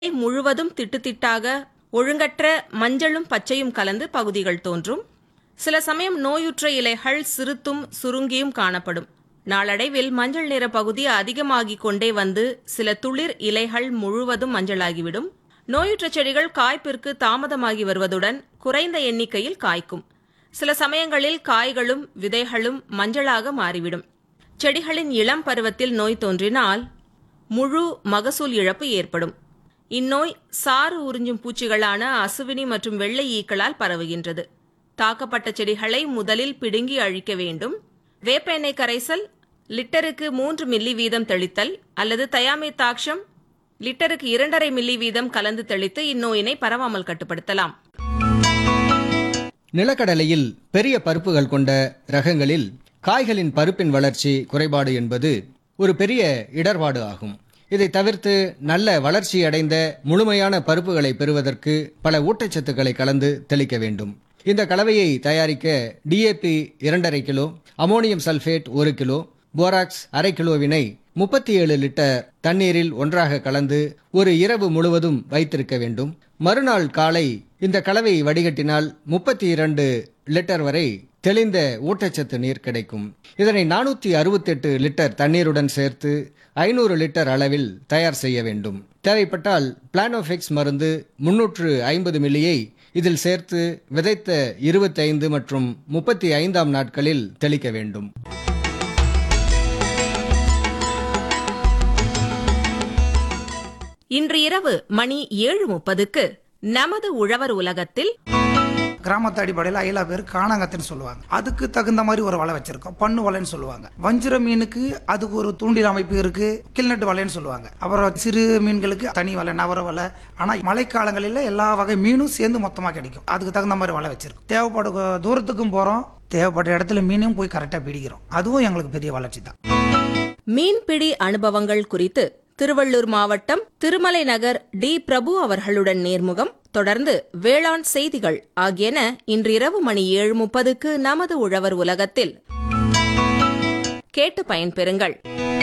முழுவதும் திட்டுத்திட்டாக ஒழுங்கற்ற மஞ்சளும் பச்சையும் கலந்து பகுதிகள் தோன்றும் சில சமயம் நோயுற்ற இலைகள் சிறுத்தும் சுருங்கியும் காணப்படும் நாளடைவில் மஞ்சள் நிற பகுதி அதிகமாகிக் கொண்டே வந்து சில துளிர் இலைகள் முழுவதும் மஞ்சளாகிவிடும் நோயுற்ற செடிகள் காய்ப்பிற்கு தாமதமாகி வருவதுடன் குறைந்த எண்ணிக்கையில் காய்க்கும் சில சமயங்களில் காய்களும் விதைகளும் மஞ்சளாக மாறிவிடும் செடிகளின் இளம் பருவத்தில் நோய் தோன்றினால் முழு மகசூல் இழப்பு ஏற்படும் இந்நோய் சாறு உறிஞ்சும் பூச்சிகளான அசுவினி மற்றும் வெள்ளை ஈக்களால் பரவுகின்றது தாக்கப்பட்ட செடிகளை முதலில் பிடுங்கி அழிக்க வேண்டும் வேப்ப எண்ணெய் கரைசல் லிட்டருக்கு மூன்று மில்லி வீதம் தெளித்தல் அல்லது தயாமே தாக்ஷம் லிட்டருக்கு இரண்டரை மில்லி வீதம் கலந்து தெளித்து இந்நோயினை பரவாமல் கட்டுப்படுத்தலாம் நிலக்கடலையில் பெரிய பருப்புகள் கொண்ட ரகங்களில் காய்களின் பருப்பின் வளர்ச்சி குறைபாடு என்பது ஒரு பெரிய இடர்பாடு ஆகும் இதை தவிர்த்து நல்ல வளர்ச்சியடைந்த முழுமையான பருப்புகளை பெறுவதற்கு பல ஊட்டச்சத்துக்களை கலந்து தெளிக்க வேண்டும் இந்த கலவையை தயாரிக்க டிஏபி இரண்டரை கிலோ அமோனியம் சல்பேட் ஒரு கிலோ போராக்ஸ் அரை கிலோவினை முப்பத்தி ஏழு லிட்டர் தண்ணீரில் ஒன்றாக கலந்து ஒரு இரவு முழுவதும் வைத்திருக்க வேண்டும் மறுநாள் காலை இந்த கலவையை வடிகட்டினால் முப்பத்தி இரண்டு லிட்டர் வரை தெளிந்த ஊட்டச்சத்து நீர் கிடைக்கும் இதனை நானூற்றி அறுபத்தெட்டு லிட்டர் தண்ணீருடன் சேர்த்து ஐநூறு லிட்டர் அளவில் தயார் செய்ய வேண்டும் தேவைப்பட்டால் பிளானோஃபிக்ஸ் மருந்து முன்னூற்று ஐம்பது மில்லியை இதில் சேர்த்து விதைத்த இருபத்தைந்து மற்றும் முப்பத்தி ஐந்தாம் நாட்களில் தெளிக்க வேண்டும் இன்று இரவு மணி ஏழு முப்பதுக்கு நமது உழவர் உலகத்தில் கிராமத்து அடிப்படையில் அயலா பேர் காணாங்கத்துன்னு சொல்லுவாங்க அதுக்கு தகுந்த மாதிரி ஒரு வலை வச்சிருக்கோம் பண்ணு வலைன்னு சொல்லுவாங்க வஞ்சிர மீனுக்கு அதுக்கு ஒரு தூண்டில் அமைப்பு இருக்கு கில்நட்டு வலைன்னு சொல்லுவாங்க அப்புறம் சிறு மீன்களுக்கு தனி வலை நவர வலை ஆனால் மழைக்காலங்களில் எல்லா வகை மீனும் சேர்ந்து மொத்தமாக கிடைக்கும் அதுக்கு தகுந்த மாதிரி வலை வச்சிருக்கோம் தேவைப்படும் தூரத்துக்கும் போகிறோம் தேவைப்பட்ட இடத்துல மீனையும் போய் கரெக்டாக பிடிக்கிறோம் அதுவும் எங்களுக்கு பெரிய வளர்ச்சி தான் மீன்பிடி அனுபவங்கள் குறித்து திருவள்ளூர் மாவட்டம் திருமலை நகர் டி பிரபு அவர்களுடன் நேர்முகம் தொடர்ந்து வேளாண் செய்திகள் ஆகியன இன்று இரவு மணி ஏழு முப்பதுக்கு நமது உழவர் உலகத்தில் கேட்டு பயன்பெறுங்கள்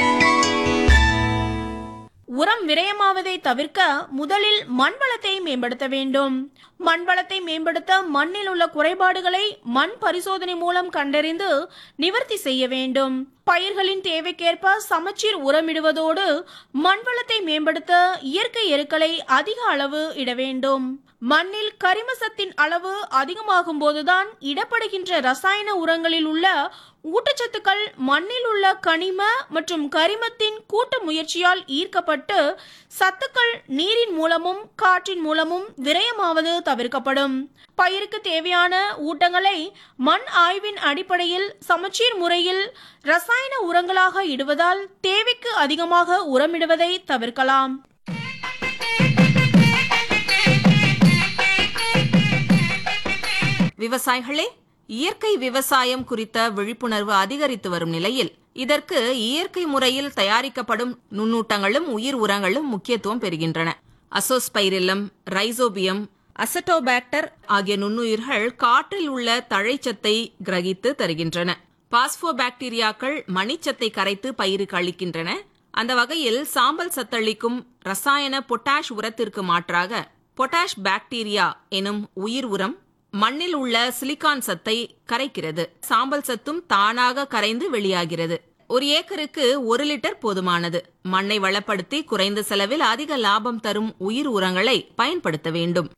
உரம் விரயமாவதை தவிர்க்க முதலில் மண் வளத்தை மேம்படுத்த வேண்டும் மண் வளத்தை மேம்படுத்த மண்ணில் உள்ள குறைபாடுகளை மண் பரிசோதனை மூலம் கண்டறிந்து நிவர்த்தி செய்ய வேண்டும் பயிர்களின் தேவைக்கேற்ப சமச்சீர் உரமிடுவதோடு மண் வளத்தை மேம்படுத்த இயற்கை எருக்களை அதிக அளவு இட வேண்டும் மண்ணில் கரிமசத்தின் அளவு அதிகமாகும் போதுதான் இடப்படுகின்ற ரசாயன உரங்களில் உள்ள ஊட்டச்சத்துக்கள் மண்ணில் உள்ள கனிம மற்றும் கரிமத்தின் கூட்டு முயற்சியால் ஈர்க்கப்பட்டு சத்துக்கள் நீரின் மூலமும் காற்றின் மூலமும் விரயமாவது தவிர்க்கப்படும் பயிருக்கு தேவையான ஊட்டங்களை மண் ஆய்வின் அடிப்படையில் சமச்சீர் முறையில் ரசாயன உரங்களாக இடுவதால் தேவைக்கு அதிகமாக உரமிடுவதை தவிர்க்கலாம் விவசாயிகளே இயற்கை விவசாயம் குறித்த விழிப்புணர்வு அதிகரித்து வரும் நிலையில் இதற்கு இயற்கை முறையில் தயாரிக்கப்படும் நுண்ணூட்டங்களும் உயிர் உரங்களும் முக்கியத்துவம் பெறுகின்றன அசோஸ்பைரில்லம் ரைசோபியம் அசட்டோபாக்டர் ஆகிய நுண்ணுயிர்கள் காற்றில் உள்ள தழைச்சத்தை கிரகித்து தருகின்றன பாஸ்போபாக்டீரியாக்கள் மணிச்சத்தை கரைத்து பயிருக்கு அளிக்கின்றன அந்த வகையில் சாம்பல் சத்தளிக்கும் ரசாயன பொட்டாஷ் உரத்திற்கு மாற்றாக பொட்டாஷ் பாக்டீரியா எனும் உயிர் உரம் மண்ணில் உள்ள சிலிக்கான் சத்தை கரைக்கிறது சாம்பல் சத்தும் தானாக கரைந்து வெளியாகிறது ஒரு ஏக்கருக்கு ஒரு லிட்டர் போதுமானது மண்ணை வளப்படுத்தி குறைந்த செலவில் அதிக லாபம் தரும் உயிர் உரங்களை பயன்படுத்த வேண்டும்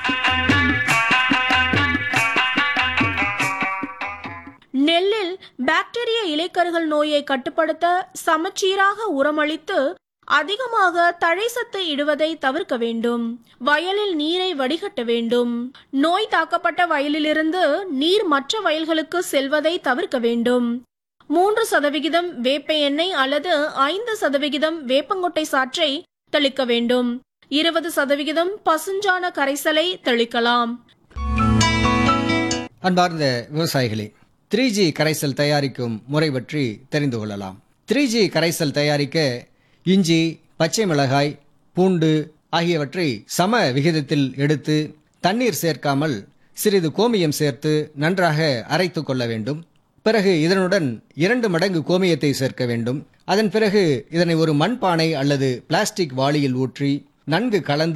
நெல்லில் பாக்டீரிய இலைக்கருகள் நோயை கட்டுப்படுத்த சமச்சீராக உரமளித்து அதிகமாக தழைசத்து இடுவதை தவிர்க்க வேண்டும் வயலில் நீரை வடிகட்ட வேண்டும் நோய் தாக்கப்பட்ட வயலிலிருந்து நீர் மற்ற வயல்களுக்கு செல்வதை தவிர்க்க வேண்டும் மூன்று சதவிகிதம் வேப்ப எண்ணெய் அல்லது ஐந்து சதவிகிதம் வேப்பங்கொட்டை சாற்றை தெளிக்க வேண்டும் இருபது சதவிகிதம் பசுஞ்சாண கரைசலை தெளிக்கலாம் அன்பார்ந்த விவசாயிகளே த்ரீ ஜி கரைசல் தயாரிக்கும் முறை பற்றி தெரிந்து கொள்ளலாம் த்ரீ ஜி கரைசல் தயாரிக்க இஞ்சி பச்சை மிளகாய் பூண்டு ஆகியவற்றை சம விகிதத்தில் எடுத்து தண்ணீர் சேர்க்காமல் சிறிது கோமியம் சேர்த்து நன்றாக அரைத்து கொள்ள வேண்டும் பிறகு இதனுடன் இரண்டு மடங்கு கோமியத்தை சேர்க்க வேண்டும் அதன் பிறகு இதனை ஒரு மண்பானை அல்லது பிளாஸ்டிக் வாளியில் ஊற்றி நன்கு கலந்து